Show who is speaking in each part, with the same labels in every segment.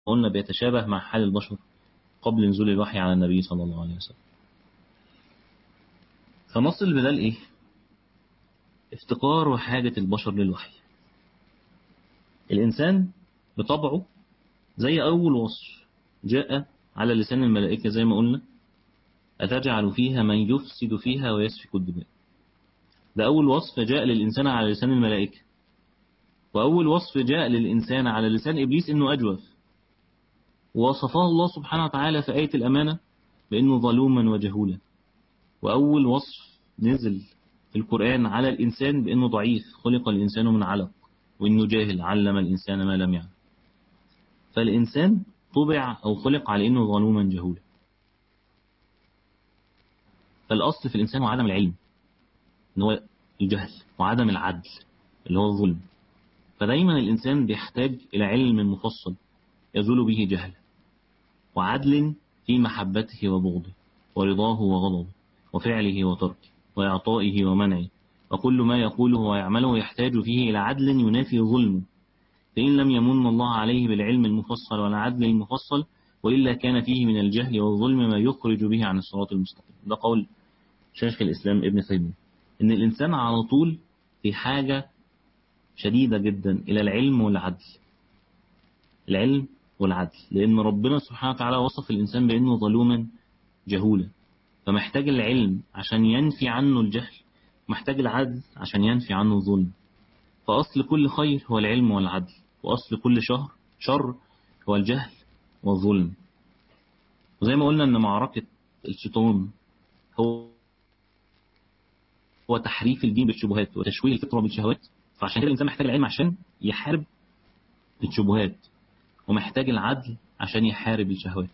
Speaker 1: قلنا بيتشابه مع حال البشر قبل نزول الوحي على النبي صلى الله عليه وسلم فنصل بدل إيه افتقار وحاجة البشر للوحي الإنسان بطبعه زي أول وصف جاء على لسان الملائكة زي ما قلنا أتجعل فيها من يفسد فيها ويسفك الدماء ده أول وصف جاء للإنسان على لسان الملائكة وأول وصف جاء للإنسان على لسان إبليس إنه أجوف ووصفه الله سبحانه وتعالى في آية الأمانة بأنه ظلوما وجهولا وأول وصف نزل في القرآن على الإنسان بأنه ضعيف خلق الإنسان من علق وإنه جاهل علم الإنسان ما لم يعلم فالإنسان طبع أو خلق على إنه ظلوما جهولا فالأصل في الإنسان هو عدم العلم إن هو الجهل وعدم العدل اللي هو الظلم فدايما الإنسان بيحتاج إلى علم مفصل يزول به جهل وعدل في محبته وبغضه ورضاه وغضبه وفعله وتركه وإعطائه ومنعه وكل ما يقوله ويعمله يحتاج فيه إلى عدل ينافي ظلمه فإن لم يمن الله عليه بالعلم المفصل والعدل المفصل وإلا كان فيه من الجهل والظلم ما يخرج به عن الصراط المستقيم ده قول شيخ الإسلام ابن تيمية إن الإنسان على طول في حاجة شديدة جدا إلى العلم والعدل العلم والعدل لأن ربنا سبحانه وتعالى وصف الإنسان بأنه ظلوما جهولا فمحتاج العلم عشان ينفي عنه الجهل محتاج العدل عشان ينفي عنه الظلم فأصل كل خير هو العلم والعدل وأصل كل شهر شر هو الجهل والظلم وزي ما قلنا أن معركة الشيطان هو هو تحريف الدين بالشبهات وتشويه الفطرة بالشهوات فعشان كده الإنسان محتاج العلم عشان يحارب الشبهات ومحتاج العدل عشان يحارب الشهوات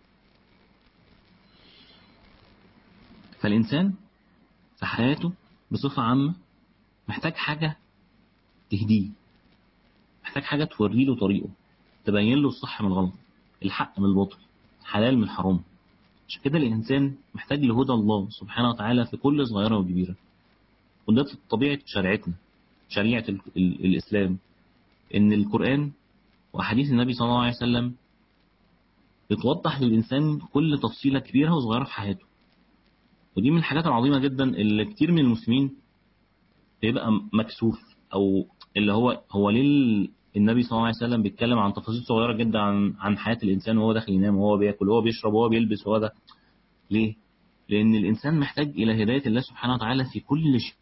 Speaker 1: فالإنسان في حياته بصفة عامة محتاج حاجة تهديه محتاج حاجة توري له طريقه تبين له الصح من الغلط الحق من الباطل الحلال من الحرام عشان كده الإنسان محتاج لهدى الله سبحانه وتعالى في كل صغيرة وكبيرة وده طبيعة شريعتنا شريعة ال ال الإسلام إن القرآن وأحاديث النبي صلى الله عليه وسلم بتوضح للإنسان كل تفصيلة كبيرة وصغيرة في حياته ودي من الحاجات العظيمة جدا اللي كتير من المسلمين بيبقى مكسوف أو اللي هو هو ليه النبي صلى الله عليه وسلم بيتكلم عن تفاصيل صغيرة جدا عن عن حياة الإنسان وهو داخل ينام وهو بياكل وهو بيشرب وهو بيلبس وهو ده ليه؟ لأن الإنسان محتاج إلى هداية الله سبحانه وتعالى في كل شيء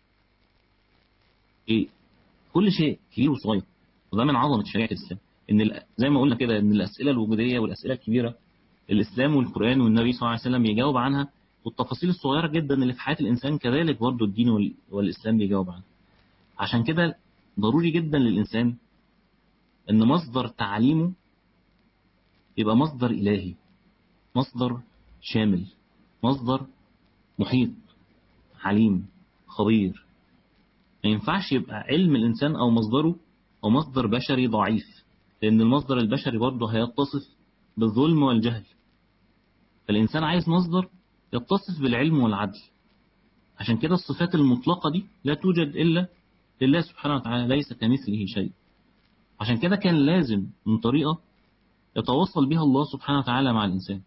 Speaker 1: إيه؟ كل شيء كبير وصغير وده من عظمة شريعة الإسلام إن زي ما قلنا كده إن الأسئلة الوجودية والأسئلة الكبيرة الإسلام والقرآن والنبي صلى الله عليه وسلم بيجاوب عنها والتفاصيل الصغيرة جدا اللي في حياة الإنسان كذلك برضه الدين والإسلام بيجاوب عنها عشان كده ضروري جدا للإنسان إن مصدر تعليمه يبقى مصدر إلهي مصدر شامل مصدر محيط عليم خبير ما ينفعش يبقى علم الإنسان أو مصدره أو مصدر بشري ضعيف لأن المصدر البشري برضه هيتصف بالظلم والجهل فالإنسان عايز مصدر يتصف بالعلم والعدل عشان كده الصفات المطلقة دي لا توجد إلا لله سبحانه وتعالى ليس كمثله شيء عشان كده كان لازم من طريقة يتواصل بها الله سبحانه وتعالى مع الإنسان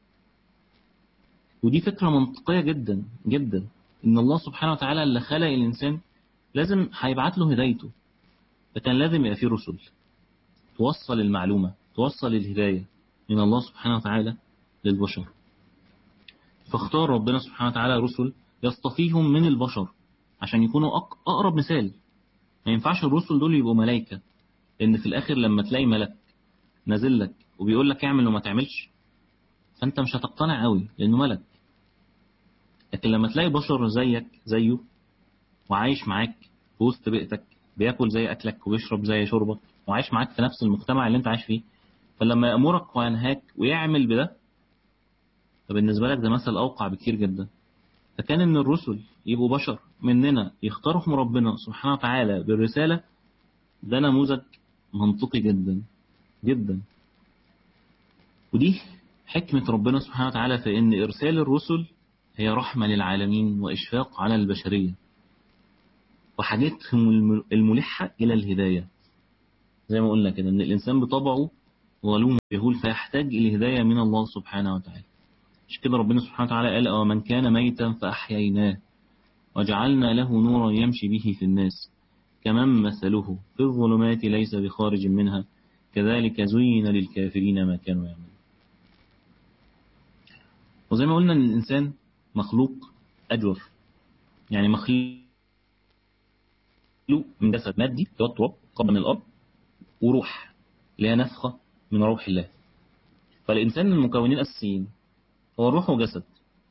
Speaker 1: ودي فكرة منطقية جدا جدا إن الله سبحانه وتعالى اللي خلق الإنسان لازم هيبعت له هدايته فكان لازم يبقى فيه رسل توصل المعلومة توصل الهداية من الله سبحانه وتعالى للبشر فاختار ربنا سبحانه وتعالى رسل يصطفيهم من البشر عشان يكونوا أقرب مثال ما ينفعش الرسل دول يبقوا ملائكة لأن في الآخر لما تلاقي ملك نازل لك وبيقول لك اعمل وما تعملش فأنت مش هتقتنع قوي لأنه ملك لكن لما تلاقي بشر زيك زيه وعايش معاك في وسط بيئتك بياكل زي أكلك وبيشرب زي شربك وعايش معاك في نفس المجتمع اللي أنت عايش فيه فلما يأمرك وينهاك ويعمل بده فبالنسبة لك ده مثل أوقع بكتير جدا فكان إن الرسل يبقوا بشر مننا يختارهم ربنا سبحانه وتعالى بالرسالة ده نموذج منطقي جدا جدا ودي حكمة ربنا سبحانه وتعالى في إن إرسال الرسل هي رحمة للعالمين وإشفاق على البشرية وحاجتهم الملحة إلى الهداية زي ما قلنا كده إن الإنسان بطبعه ظلوم جهول فيحتاج إلى هداية من الله سبحانه وتعالى مش كده ربنا سبحانه وتعالى قال ومن كان ميتا فأحييناه وجعلنا له نورا يمشي به في الناس كمن مثله في الظلمات ليس بخارج منها كذلك زين للكافرين ما كانوا يعملون وزي ما قلنا ان الانسان مخلوق اجور يعني مخلوق من جسد مادي اللي هو التراب قبل من الارض وروح اللي هي نفخه من روح الله فالانسان من المكونين الاساسيين هو الروح وجسد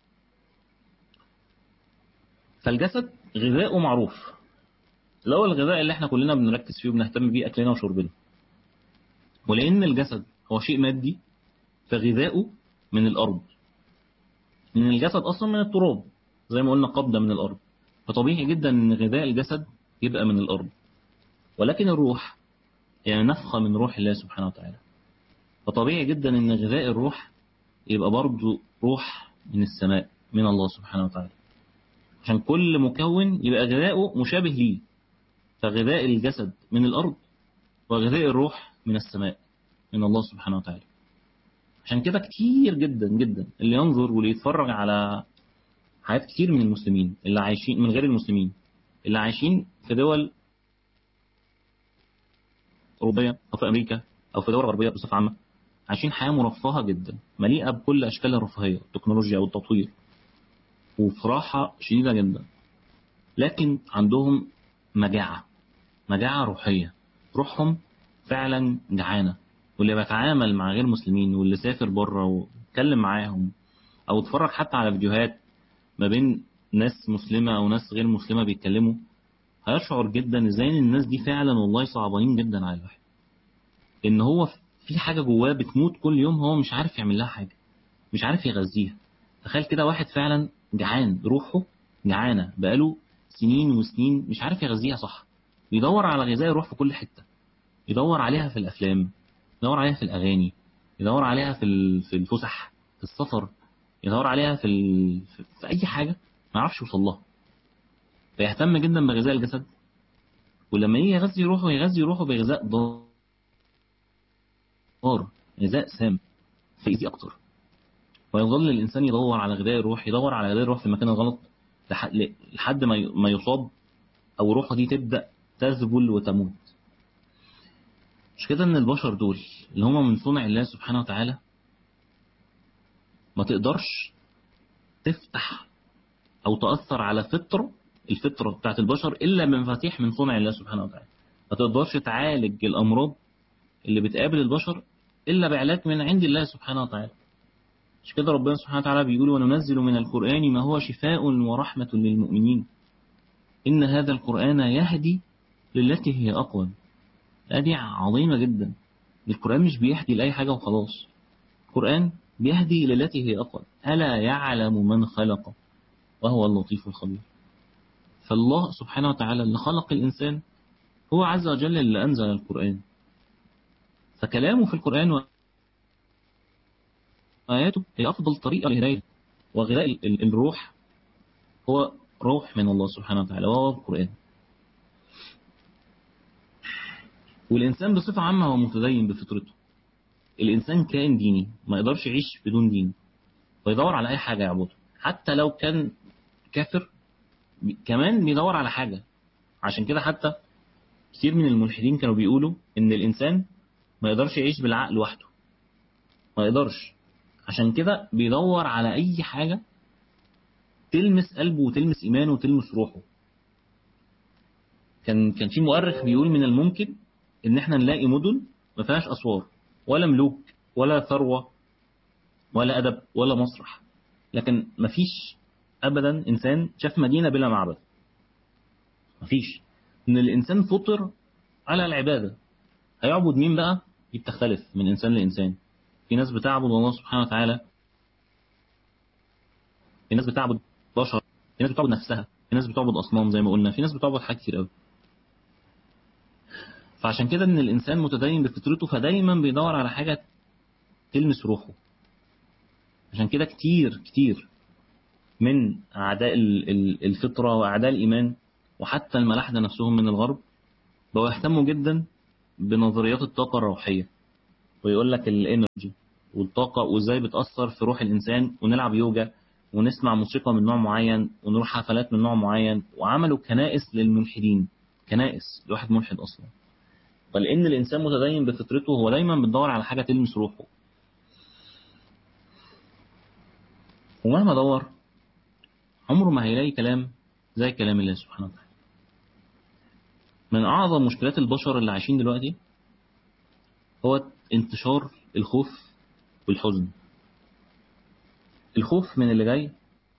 Speaker 1: فالجسد غذاؤه معروف اللي هو الغذاء اللي احنا كلنا بنركز فيه وبنهتم بيه اكلنا وشربنا ولان الجسد هو شيء مادي فغذاؤه من الارض لان الجسد اصلا من التراب زي ما قلنا قبضه من الارض فطبيعي جدا ان غذاء الجسد يبقى من الارض ولكن الروح يعني نفخه من روح الله سبحانه وتعالى فطبيعي جدا ان غذاء الروح يبقى برضه روح من السماء من الله سبحانه وتعالى عشان كل مكون يبقى غذاؤه مشابه ليه فغذاء الجسد من الأرض وغذاء الروح من السماء من الله سبحانه وتعالى عشان كده كتير جدا جدا اللي ينظر واللي يتفرج على حياة كتير من المسلمين اللي عايشين من غير المسلمين اللي عايشين في دول أوروبية أو في أمريكا أو في دول غربية بصفة عامة عايشين حياة مرفهة جدا مليئة بكل أشكال الرفاهية التكنولوجيا والتطوير وفي راحة شديدة جدا لكن عندهم مجاعة مجاعة روحية روحهم فعلا جعانة واللي بيتعامل مع غير مسلمين واللي سافر بره واتكلم معاهم او اتفرج حتى على فيديوهات ما بين ناس مسلمة او ناس غير مسلمة بيتكلموا هيشعر جدا ازاي ان الناس دي فعلا والله صعبانين جدا على الواحد ان هو في حاجة جواه بتموت كل يوم هو مش عارف يعمل لها حاجة مش عارف يغذيها تخيل كده واحد فعلا جعان روحه جعانة بقاله سنين وسنين مش عارف يغذيها صح بيدور على غذاء الروح في كل حتة يدور عليها في الأفلام يدور عليها في الأغاني يدور عليها في في الفسح في السفر يدور عليها في ال... في أي حاجة ما يعرفش يوصل لها فيهتم جدا بغذاء الجسد ولما يجي يغذي روحه يغذي روحه بغذاء ضار غذاء سام فيأذي أكتر ويظل الإنسان يدور على غذاء الروح يدور على غذاء الروح في المكان الغلط لحد ما يصاب أو روحه دي تبدأ تذبل وتموت مش كده ان البشر دول اللي هم من صنع الله سبحانه وتعالى ما تقدرش تفتح او تأثر على فطرة الفطرة بتاعت البشر الا بمفاتيح من صنع الله سبحانه وتعالى ما تقدرش تعالج الامراض اللي بتقابل البشر الا بعلاج من عند الله سبحانه وتعالى مش كده ربنا سبحانه وتعالى بيقول وننزل من القرآن ما هو شفاء ورحمة للمؤمنين إن هذا القرآن يهدي للتي هي أقوم دي عظيمة جدا القرآن مش بيهدي لأي حاجة وخلاص القرآن بيهدي للتي هي أقوم ألا يعلم من خلق وهو اللطيف الخبير فالله سبحانه وتعالى اللي خلق الإنسان هو عز وجل اللي أنزل القرآن فكلامه في القرآن وآياته هي أفضل طريقة للهداية وغذاء الروح هو روح من الله سبحانه وتعالى وهو القرآن والإنسان بصفة عامة هو متدين بفطرته الإنسان كائن ديني ما يقدرش يعيش بدون دين ويدور على أي حاجة يعبدها حتى لو كان كافر كمان بيدور على حاجة عشان كده حتى كتير من الملحدين كانوا بيقولوا إن الإنسان ما يقدرش يعيش بالعقل لوحده ما يقدرش عشان كده بيدور على أي حاجة تلمس قلبه وتلمس إيمانه وتلمس روحه كان كان في مؤرخ بيقول من الممكن ان احنا نلاقي مدن ما فيهاش اسوار ولا ملوك ولا ثروه ولا ادب ولا مسرح لكن ما فيش ابدا انسان شاف مدينه بلا معبد ما فيش ان الانسان فطر على العباده هيعبد مين بقى دي بتختلف من انسان لانسان في ناس بتعبد الله سبحانه وتعالى في ناس بتعبد بشر في ناس بتعبد نفسها في ناس بتعبد اصنام زي ما قلنا في ناس بتعبد حاجات كتير قوي فعشان كده ان الانسان متدين بفطرته فدايما بيدور على حاجه تلمس روحه عشان كده كتير كتير من اعداء الفطره واعداء الايمان وحتى الملاحده نفسهم من الغرب بقوا يهتموا جدا بنظريات الطاقه الروحيه ويقول لك الانرجي والطاقة وازاي بتأثر في روح الإنسان ونلعب يوجا ونسمع موسيقى من نوع معين ونروح حفلات من نوع معين وعملوا كنائس للملحدين كنائس لواحد ملحد أصلا فلأن الإنسان متدين بفطرته هو دايما بيدور على حاجة تلمس روحه ومهما دور عمره ما هيلاقي كلام زي كلام الله سبحانه وتعالى من أعظم مشكلات البشر اللي عايشين دلوقتي هو انتشار الخوف والحزن الخوف من اللي جاي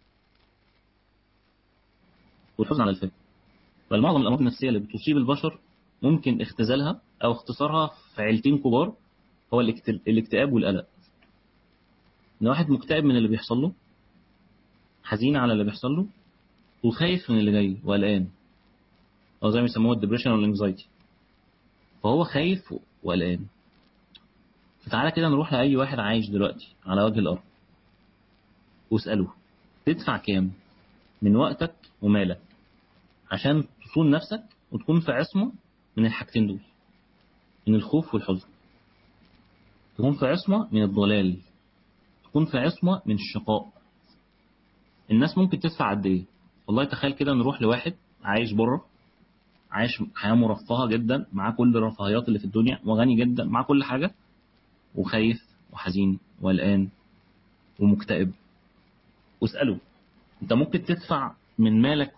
Speaker 1: والحزن على الفجر بل معظم الأمراض النفسية اللي بتصيب البشر ممكن اختزالها أو اختصارها في عيلتين كبار هو الاكتئاب والقلق إن واحد مكتئب من اللي بيحصل له حزين على اللي بيحصل له وخايف من اللي جاي وقلقان أو زي ما يسموها الدبريشن والانكزايتي فهو خايف وقلقان فتعالى كده نروح لأي واحد عايش دلوقتي على وجه الأرض واسأله تدفع كام من وقتك ومالك عشان تصون نفسك وتكون في عصمة من الحاجتين دول من الخوف والحزن تكون في عصمة من الضلال تكون في عصمة من الشقاء الناس ممكن تدفع قد ايه والله تخيل كده نروح لواحد عايش بره عايش حياة مرفهة جدا معاه كل الرفاهيات اللي في الدنيا وغني جدا معاه كل حاجة وخايف وحزين وقلقان ومكتئب واسأله انت ممكن تدفع من مالك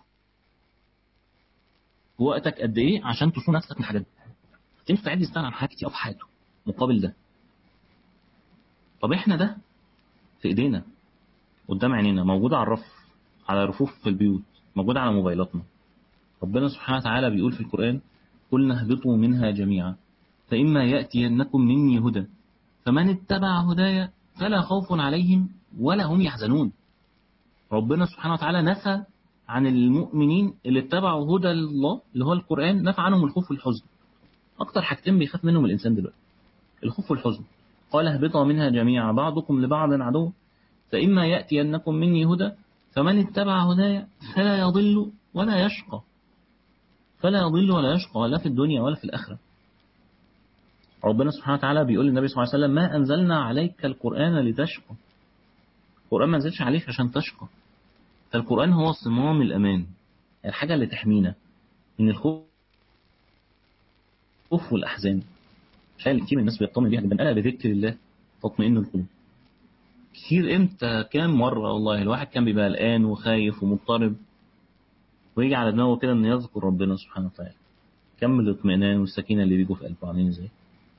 Speaker 1: وقتك قد ايه عشان تصون نفسك من الحاجات دي تنفع يستغنى عن حاجات كتير في حياته مقابل ده طب احنا ده في ايدينا قدام عينينا موجود على الرف على رفوف في البيوت موجود على موبايلاتنا ربنا سبحانه وتعالى بيقول في القرآن قلنا اهبطوا منها جميعا فإما يأتينكم مني هدى فمن اتبع هدايا فلا خوف عليهم ولا هم يحزنون ربنا سبحانه وتعالى نفى عن المؤمنين اللي اتبعوا هدى الله اللي هو القرآن نفى عنهم الخوف والحزن أكتر حاجتين بيخاف منهم الإنسان دلوقتي الخوف والحزن قال اهبطوا منها جميعا بعضكم لبعض عدو فإما يأتينكم مني هدى فمن اتبع هدايا فلا يضل ولا يشقى فلا يضل ولا يشقى لا في الدنيا ولا في الآخرة ربنا سبحانه وتعالى بيقول للنبي صلى الله عليه وسلم ما أنزلنا عليك القرآن لتشقى القرآن ما نزلش عليك عشان تشقى فالقرآن هو صمام الأمان الحاجة اللي تحمينا من الخوف والأحزان شايل كتير من الناس بيطمن بيها جدا ألا بذكر الله تطمئن القلوب كتير امتى كام مرة والله الواحد كان بيبقى قلقان وخايف ومضطرب ويجي على دماغه كده ان يذكر ربنا سبحانه وتعالى كم الاطمئنان والسكينة اللي بيجوا في قلبه عاملين ازاي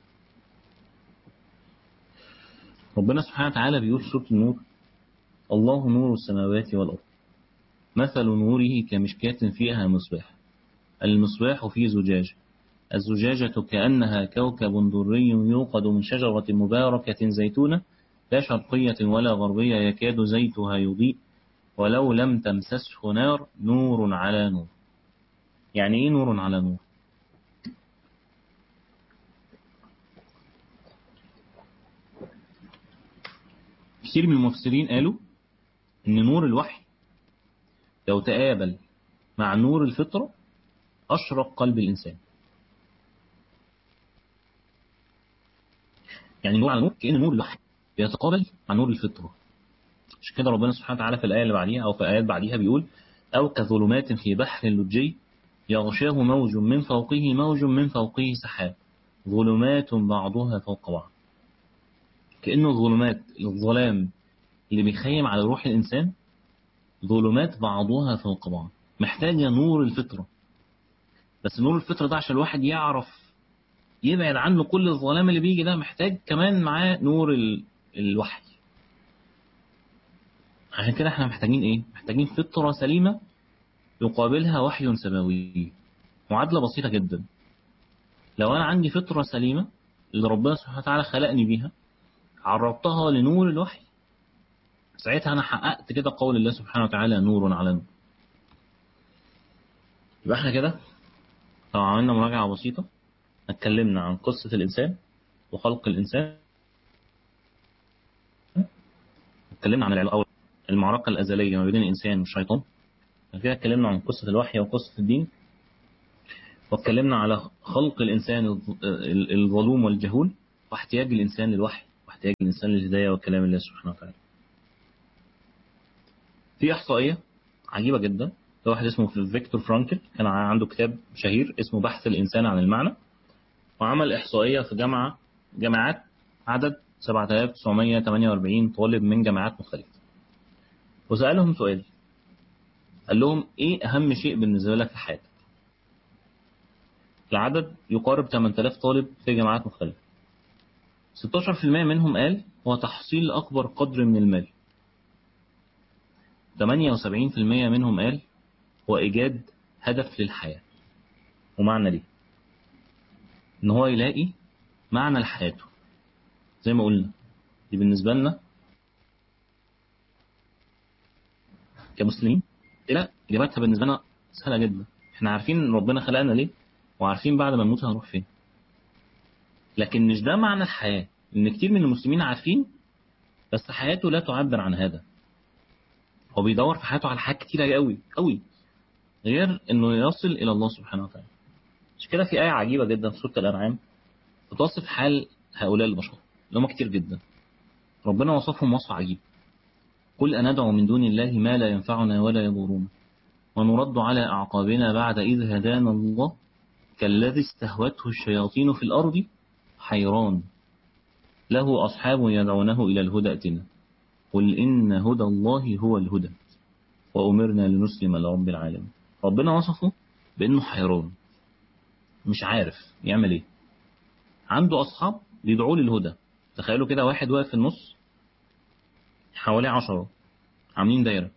Speaker 1: ربنا سبحانه وتعالى بيقول في سورة النور الله نور السماوات والأرض مثل نوره كمشكاة فيها مصباح المصباح في زجاج الزجاجة كأنها كوكب دري يوقد من شجرة مباركة زيتونة لا شرقية ولا غربية يكاد زيتها يضيء ولو لم تمسسه نار نور على نور يعني ايه نور على نور كثير من المفسرين قالوا ان نور الوحي لو تقابل مع نور الفطرة أشرق قلب الإنسان يعني نور على نور كأن نور الوحي بيتقابل مع نور الفطرة عشان كده ربنا سبحانه وتعالى في الآية اللي بعديها أو في آيات بعديها بيقول أو كظلمات في بحر لجي يغشاه موج من فوقه موج من فوقه سحاب ظلمات بعضها فوق بعض كأنه ظلمات الظلام اللي بيخيم على روح الإنسان ظلمات بعضها فوق بعض محتاجة نور الفطرة بس نور الفطرة ده عشان الواحد يعرف يبعد عنه كل الظلام اللي بيجي ده محتاج كمان معاه نور ال... الوحي عشان كده احنا محتاجين ايه محتاجين فطرة سليمة يقابلها وحي سماوي معادلة بسيطة جدا لو انا عندي فطرة سليمة اللي ربنا سبحانه وتعالى خلقني بيها عرضتها لنور الوحي ساعتها انا حققت كده قول الله سبحانه وتعالى نور على نور يبقى احنا كده لو عملنا مراجعة بسيطة اتكلمنا عن قصة الإنسان وخلق الإنسان اتكلمنا عن العلاقة المعركة الأزلية ما بين الإنسان والشيطان كده اتكلمنا عن قصة الوحي وقصة الدين واتكلمنا على خلق الإنسان الظلوم والجهول واحتياج الإنسان للوحي واحتياج الإنسان للهداية وكلام الله سبحانه وتعالى في إحصائية عجيبة جدا ده واحد اسمه فيكتور فرانكل كان عنده كتاب شهير اسمه بحث الإنسان عن المعنى وعمل إحصائية في جامعة جامعات عدد 7948 طالب من جامعات مختلفة وسألهم سؤال قال لهم إيه أهم شيء بالنسبة لك في حياتك العدد يقارب 8000 طالب في جامعات مختلفة 16% منهم قال هو تحصيل أكبر قدر من المال 78% منهم قال هو إيجاد هدف للحياة ومعنى ليه إن هو يلاقي معنى لحياته زي ما قلنا دي بالنسبة لنا كمسلمين لا إجابتها بالنسبة لنا سهلة جدا احنا عارفين ربنا خلقنا ليه وعارفين بعد ما نموت هنروح فين لكن مش ده معنى الحياة إن كتير من المسلمين عارفين بس حياته لا تعبر عن هذا هو بيدور في حياته على حاجات كتيرة قوي قوي غير إنه يصل إلى الله سبحانه وتعالى مش كده في آية عجيبة جدا في سورة الأنعام بتوصف حال هؤلاء البشر اللي هم كتير جدا ربنا وصفهم وصف عجيب قل أندعو من دون الله ما لا ينفعنا ولا يضرنا ونرد على أعقابنا بعد إذ هدانا الله كالذي استهوته الشياطين في الأرض حيران له أصحاب يدعونه إلى الهدى ائتنا قل إن هدى الله هو الهدى وأمرنا لنسلم لرب العالمين ربنا وصفه بأنه حيران مش عارف يعمل ايه عنده أصحاب بيدعوه للهدى تخيلوا كده واحد واقف في النص حواليه عشرة عاملين دايرة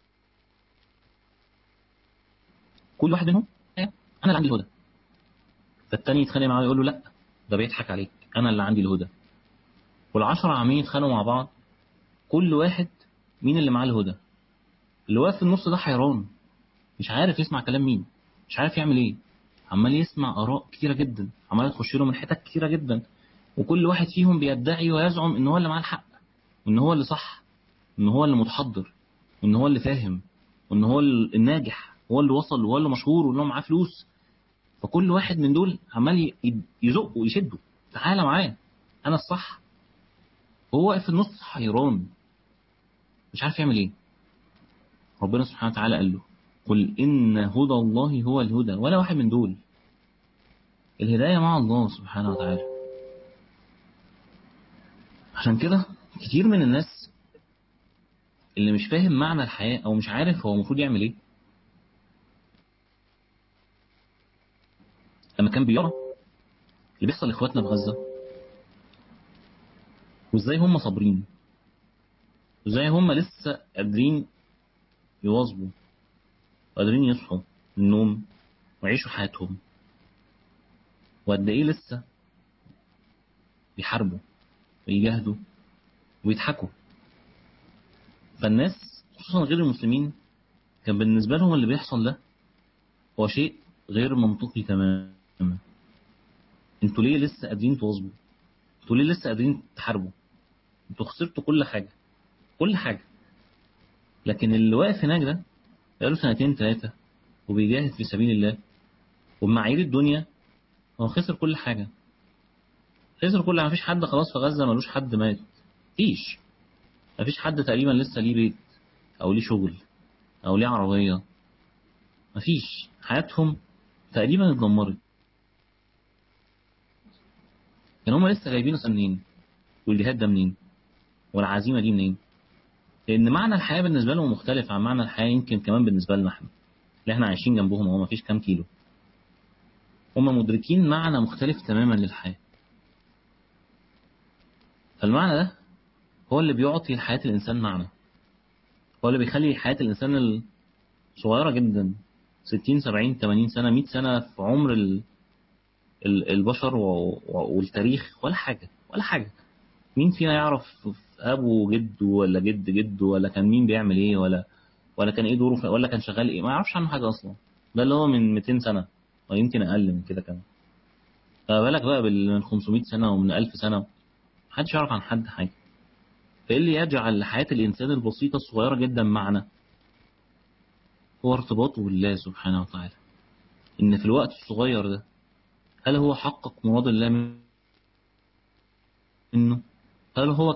Speaker 1: كل واحد منهم انا اللي عندي الهدى فالتاني يتخانق معاه يقول له لا ده بيضحك عليك انا اللي عندي الهدى والعشرة عاملين يتخانقوا مع بعض كل واحد مين اللي معاه الهدى اللي واقف في النص ده حيران مش عارف يسمع كلام مين مش عارف يعمل ايه عمال يسمع اراء كتيره جدا عمال تخش له من حتت كتيره جدا وكل واحد فيهم بيدعي ويزعم ان هو اللي معاه الحق وان هو اللي صح وان هو اللي متحضر وان هو اللي فاهم وان هو الناجح هو اللي وصل وهو اللي مشهور وان هو معاه فلوس فكل واحد من دول عمال يزقه ويشده تعالى معايا انا الصح هو واقف في النص حيران مش عارف يعمل ايه ربنا سبحانه وتعالى قال له قل إن هدى الله هو الهدى ولا واحد من دول الهداية مع الله سبحانه وتعالى عشان كده كتير من الناس اللي مش فاهم معنى الحياة أو مش عارف هو المفروض يعمل إيه لما كان بيرى اللي بيحصل لإخواتنا في غزة وإزاي هم صابرين وإزاي هم لسه قادرين يواظبوا وقادرين يصحوا من النوم ويعيشوا حياتهم وقد ايه لسه بيحاربوا ويجاهدوا ويضحكوا فالناس خصوصا غير المسلمين كان بالنسبة لهم اللي بيحصل ده هو شيء غير منطقي تماما انتوا ليه لسه قادرين تواظبوا انتوا ليه لسه قادرين تحاربوا انتوا خسرتوا كل حاجة كل حاجة لكن اللي واقف هناك ده بقاله سنتين ثلاثة وبيجاهد في سبيل الله وبمعايير الدنيا هو خسر كل حاجة خسر كل ما فيش حد خلاص في غزة ملوش حد مات فيش ما فيش حد تقريبا لسه ليه بيت أو ليه شغل أو ليه عربية ما فيش حياتهم تقريبا اتدمرت كان هما لسه جايبينه منين والجهاد ده منين والعزيمة دي منين لأن معنى الحياة بالنسبة لهم مختلف عن معنى الحياة يمكن كمان بالنسبة لنا احنا اللي احنا عايشين جنبهم هو مفيش كام كيلو هم مدركين معنى مختلف تماما للحياة فالمعنى ده هو اللي بيعطي لحياة الإنسان معنى هو اللي بيخلي حياة الإنسان الصغيرة جدا 60 70 80 سنة 100 سنة في عمر ال... ال... البشر و... والتاريخ ولا حاجة ولا حاجة مين فينا يعرف ابو جده ولا جد جده ولا كان مين بيعمل ايه ولا ولا كان ايه دوره ولا كان شغال ايه ما يعرفش عنه حاجه اصلا ده اللي هو من 200 سنه ويمكن اقل من كده كمان فبالك بقى من 500 سنه ومن 1000 سنه محدش يعرف عن حد حاجه فايه اللي يجعل لحياه الانسان البسيطه الصغيره جدا معنى هو ارتباطه بالله سبحانه وتعالى ان في الوقت الصغير ده هل هو حقق مراد الله انه هل هو